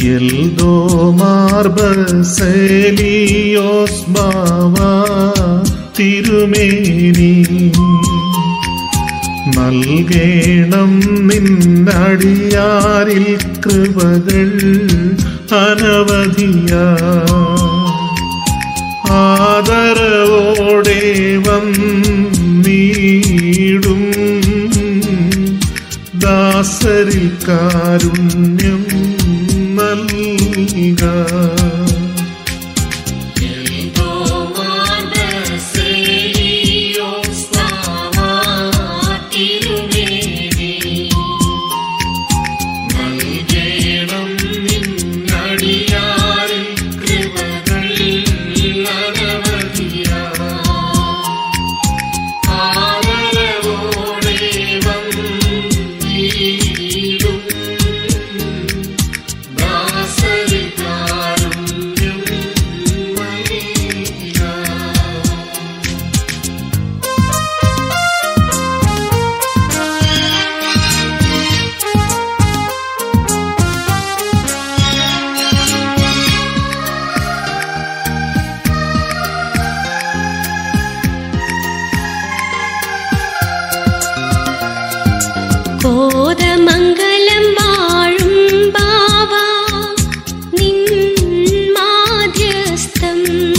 എൽദോമാർബസേലിയോസ് ബാവ തിരുമേനി നൽകേണം നിന്നടിയാരിൽ കൃപകൾ അനവധിയാ ആദരവോടെ വന്നീടും ദാസരിൽ കാരുണ്യം നൽക നൽകേണം നിന്നടിയാരിൽ കൃപകൾ അനവധിയാ ആദരവോടെ വന്നീടും ദാസരിൽ കാരുണ്യം നൽക കോതമംഗലം വാഴും ബാവ നിൻ മാധ്യസ്ഥം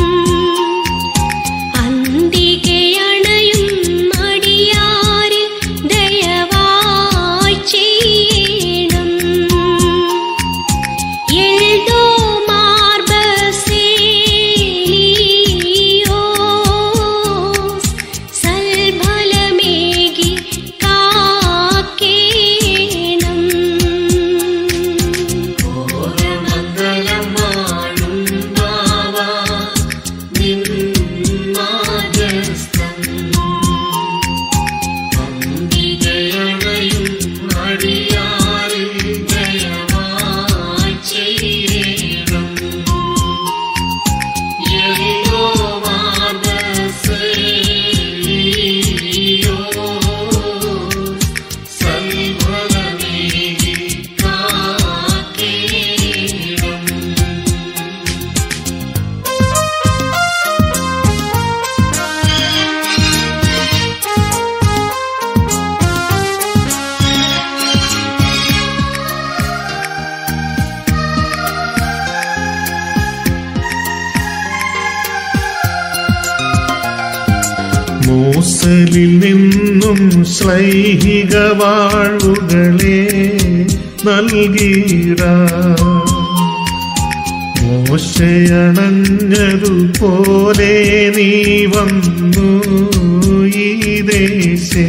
അന്തികയണയും മടിയാരിൽ ദയവായി ചെയ്യണം എൽദോ മാർബസേലിയോസ് സൽഫലമേകി കാക്കേണം ഓരമംഗലമാണും ബാവ നിൻ മാധ്യസ്ഥം അന്തികയണയും അടിയാരിൽ ദയവായി ചെയ്യണം മൂസലിൽ നിന്നും ശ്ലൈഹിക വാഴുകളെ നൽകിട മോശയണഞ്ഞതുപോലെ നീ വന്നു ഈ ദേശേ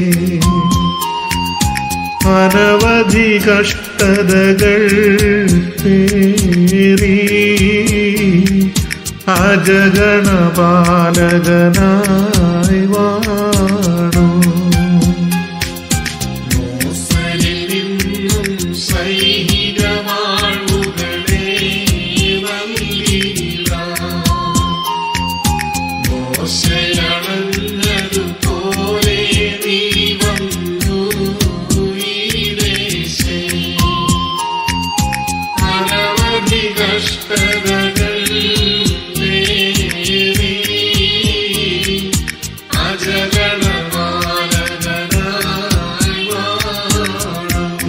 അനവധി കഷ്ടതകൾ പേറി അജഗണപാലകനായി വാണു മൂസലിൽ നിന്നും സൈനിക വാഴുകളെ മോശയണഞ്ഞതുപോലെ നീ വന്നു ഈ ദേശേ അനവധി കഷ്ടതകൾ നേരി അജഗണമാലകനായി വാണു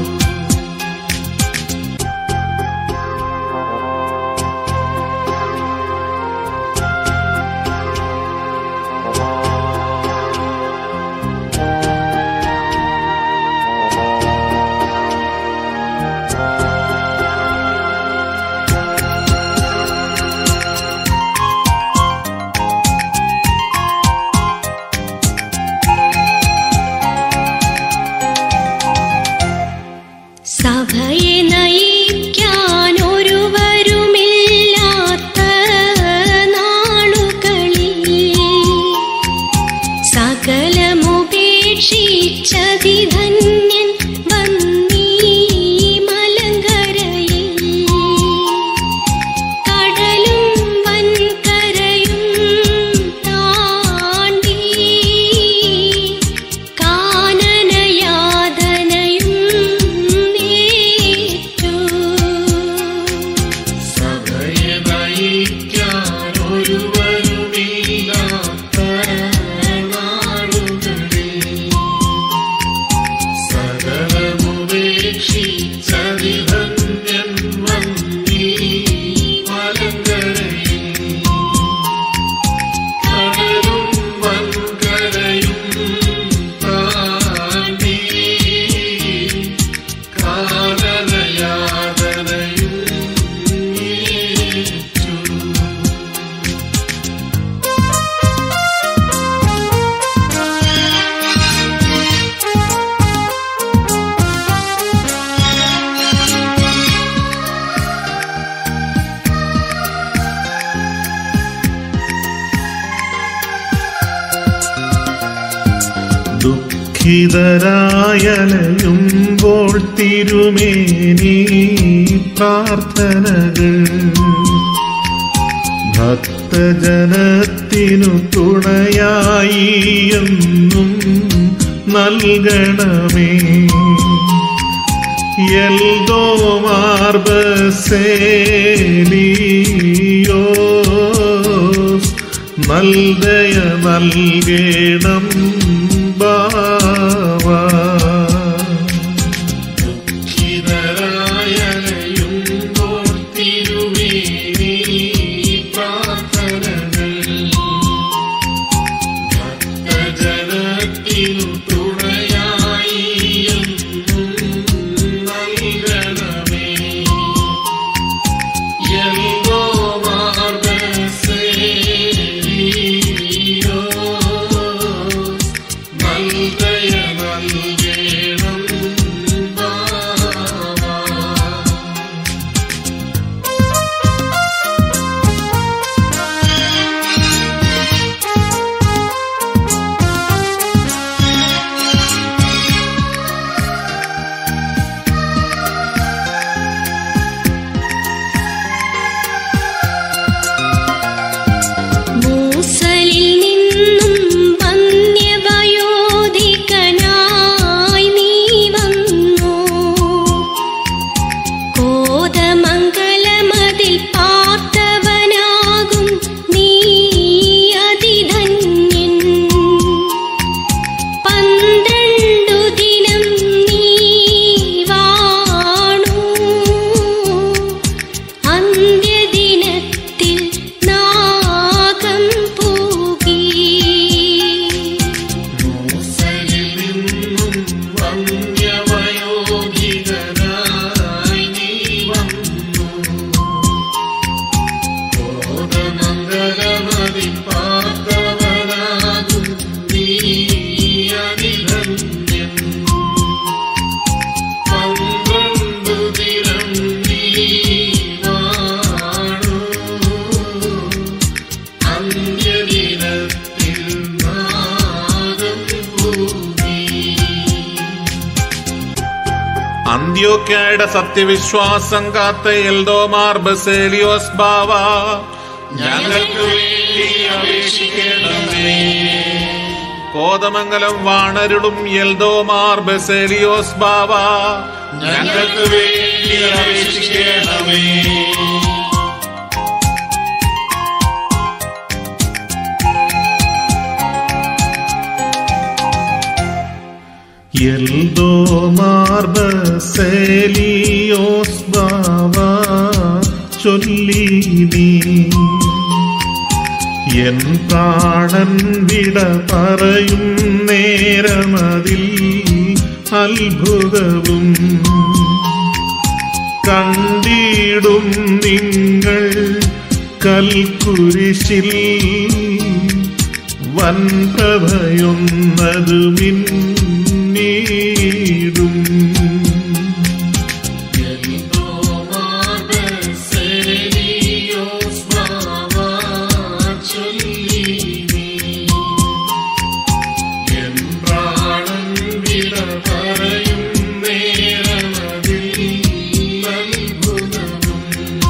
ദുഃഖിതരായലയുമ്പോൾ തിരുമേനി പ്രാർത്ഥനകൾ ഭക്തജനത്തിനു തുണയായി എന്നും നൽകണമേ എൽദോ മാർബസേലിയോസ് നൽകയ നൽകണം ബാവാ ചിതരായലയുമ്പോൾ തിരുമേനി പ്രാർത്ഥനകൾ ഭക്തജനത്തിനു തുണയായി എന്നും നൽകണമേ എൽദോ മാർബസേലിയോസ് നൽകയ നൽകണം ബാവാ മൂസലിൽ നിന്നും വന്യവയോധികനായി നീ വന്നു കോതമംഗലമതിൽ പാർത്തവനാകും നീ അതിധന്യൻ പന്ത്രണ്ടു ദിനം നീ വാണു അന്ത്യദിനത്തിൽ നാഗം പൂകി മൂസലിൽ നിന്നും വന്യവയോധികനായി നീ വന്നു. ബോധമംഗലമതി പാർത്തവനാകും നീ അതിധന്യൻ. പന്ത്രണ്ടു ദിനം നീ വാണു. അന്ത്യദിനത്തിൽ നാദം കൂടി അന്ത്യോക്യയുടെ സത്യവിശ്വാസം കാത്ത എൽദോമാർ ബസേലിയോസ് ബാവ ഞങ്ങൾക്ക് വേണ്ടി അപേക്ഷിക്കണമേ കോതമംഗലം വാണരുളും എൽദോമാർ ബസേലിയോസ് ബാവ ഞങ്ങൾക്ക് വേണ്ടി അപേക്ഷിക്കണമേ എൽദോമാർ ബസേലിയോസ് ബാവ ചൊല്ലി നീ എൻ പ്രാണൻ വിട പറയും നേരമതിൽ അത്ഭുതവും കണ്ടിടും നിങ്ങൾ കൽക്കുരിശിൽ വൻപ്രഭയൊന്നതു മിന്നീടും എൽദോമാർബസേലിയോസ് ബാവാ ചൊല്ലി എൻ പ്രാണൻ വിട പറയും നേരമതിൽ അത്ഭുതവും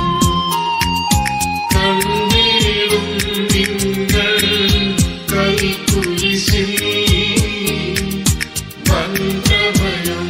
കണ്ടിടും നിങ്ങൾ കൽക്കുരിശിൽ വൻപ്രഭയൊന്നതു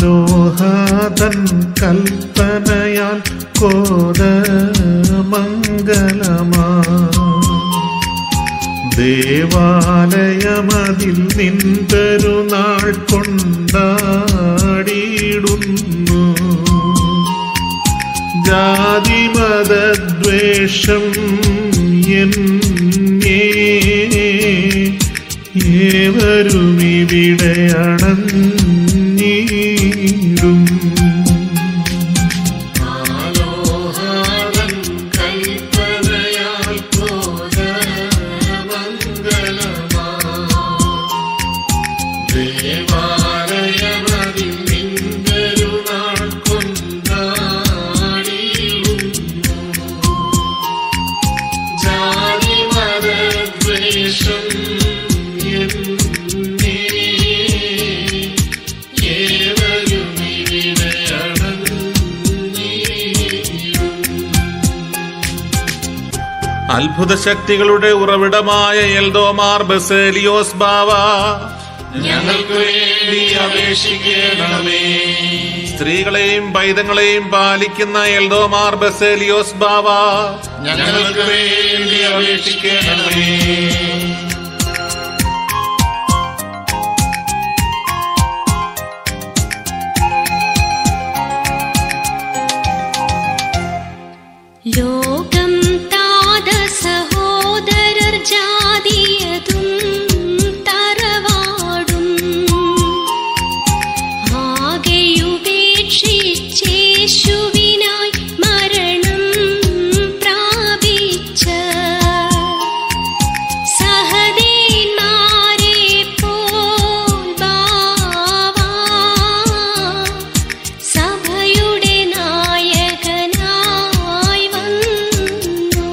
മാലോഹാതൻ കൽപ്പനയാൽ കോതമംഗലമാ ദേവാലയമതിൽ നിൻപെരുനാൾ കൊണ്ടാടിയിടുന്നു ജാതിമതദ്വേഷം എന്നേ ഏവരും ഇവിടെ അണഞ്ഞിടും ആലോഹാരൻ കൽപ്പനയാൽ ക്രോധമംഗലമാ ദേവാലയമതിൽ നിന്തൊരുനാൾ കൊണ്ടാടിയിരുന്നു ജാതിമതദ്വേഷം എന്നേ ഏവരും ഇവിടെ അണഞ്ഞിടും അത്ഭുത ശക്തികളുടെ ഉറവിടമായ എൽദോമാർ ബസേലിയോസ് ബാവ ഞങ്ങൾക്ക് വേണ്ടി അപേക്ഷിക്കണമേ സ്ത്രീകളെയും പൈതങ്ങളെയും പാലിക്കുന്ന എൽദോമാർ ബസേലിയോസ് ബാവ ഞങ്ങൾക്ക് വേണ്ടി അപേക്ഷിക്കണമേ ലോകം താത സഹോദരർ ജാതിയതും തറവാടും ആകെയുപേക്ഷിച്ചേശുവിനായി മരണം പ്രാപിച്ച സഹദേന്മാരെ പോൽ ബാവാ സഭയുടെ നായകനായി വന്നു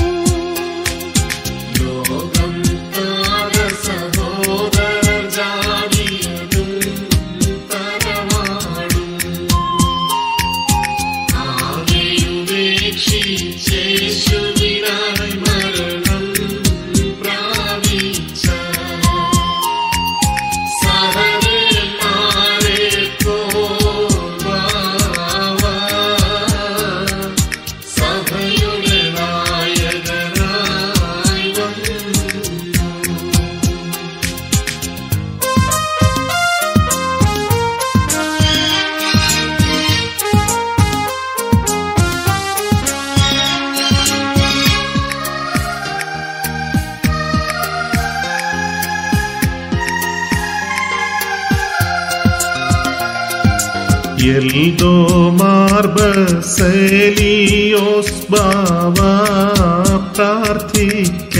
ലോകം താര സഹോദര ജാതിയതും തറവാടും ആകെയുപേക്ഷിച്ചേശുവിനായി മരണം പ്രാപിച്ച സഹദേന്മാരെ പോൽ ബാവാ സഭയുടെ നായകനായി വന്നു എൽദോമാർ ബസേലിയോസ് ബാവ പ്രാർത്ഥിക്ക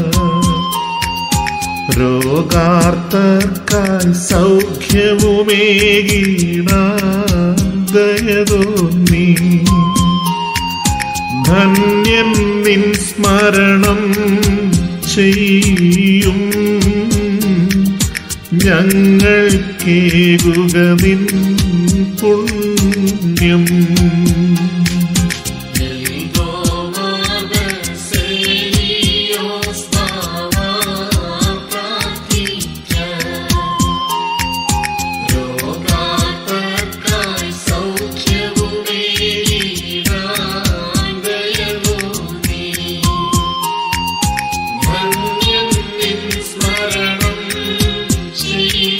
രോഗാർത്തർക്കായി സൗഖ്യവുമേകീണ ദയതോന്നി ധന്യൻ നിൻ സ്മരണം ചെയ്യും ഞങ്ങൾക്കേകുക നിൻ പുണ്യം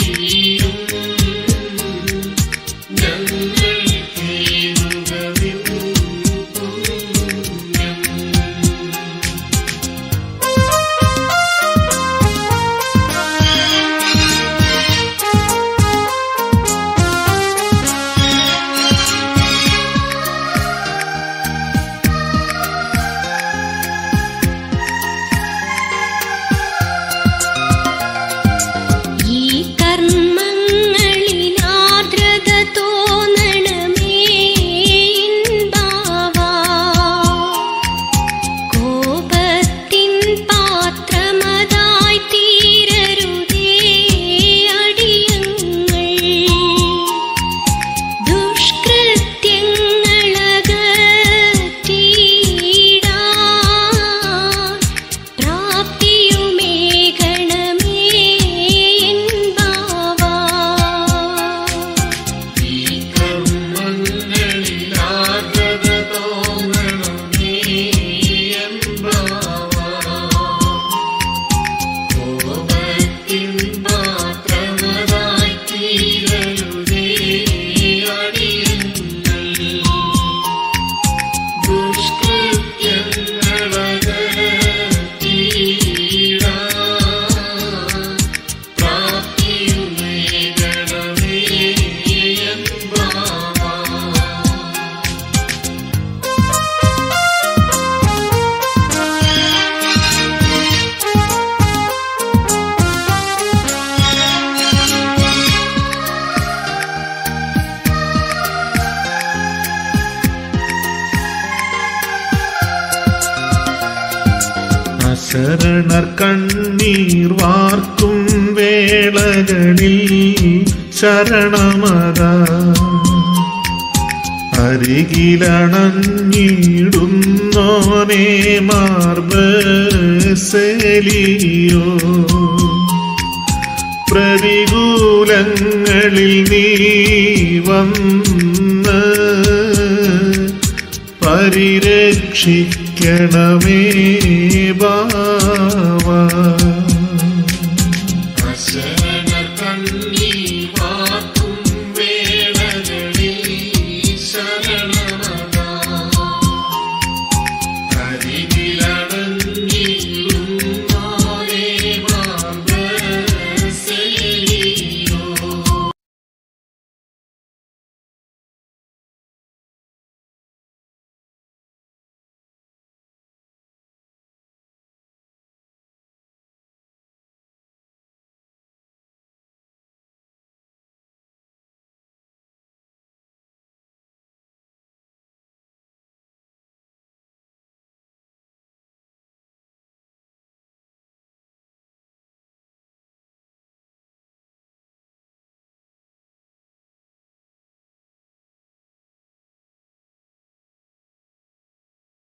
ഞങ്ങൾ ശരണർ കണ്ണീർ വാർക്കും വേളകളിൽ ശരണമതാ അരികിലണഞ്ഞിടുന്നോനേ മാർബസലിയോ പ്രതികൂലങ്ങളിൽ നീ വന്ന് പരിരക്ഷിക്കണമേ ബാലനേ